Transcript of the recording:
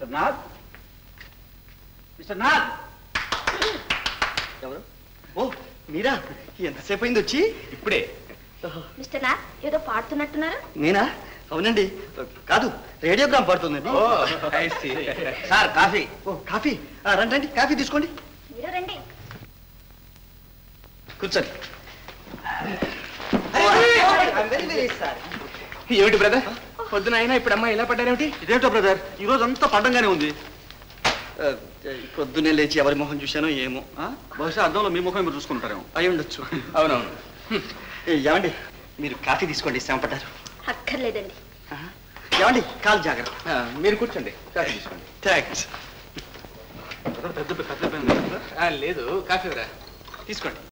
Mister Nath mister Nath ఎవరు ఓ మీరా ఎంతసేపు అయింది వచ్చి ఇప్పుడే మిస్టర్ నాథ్ ఏదో పాడుతున్నట్టున్నారు నేనా అవునండి కాదు రేడియోగ్రామ్ పడుతుందండి oh I see. Sir coffee oh coffee ఆ, రండి రండి కాఫీ తీసుకోండి మీరు రండి కూర్చోండి ఏమిటి బ్రదర్ పొద్దున అయినా ఇప్పుడు అమ్మాయి ఇలా పడ్డారేమిటి ఇదేంటో బ్రదర్ ఈ రోజు అంతా పండంగానే ఉంది ఆ, పొద్దున్నే లేచి ఎవరి మొహం చూశానో ఏమో ఆ? బహుశా అద్దంలో మీ ముఖం మీరు చూసుకుంటారేమో అయి ఉండొచ్చు అవునవును ఏ, ఏమండి మీరు కాఫీ తీసుకోండి శ్రమ పడ్డారు అక్కర్లేదండి ఆ, ఏమండి కాలు జాగ్రత్త ఆ, మీరు కూర్చోండి కాఫీ తీసుకోండి థ్యాంక్స్ పెద్ద పెద్ద పెద్ద ఆ, లేదు కాఫీ రా తీసుకోండి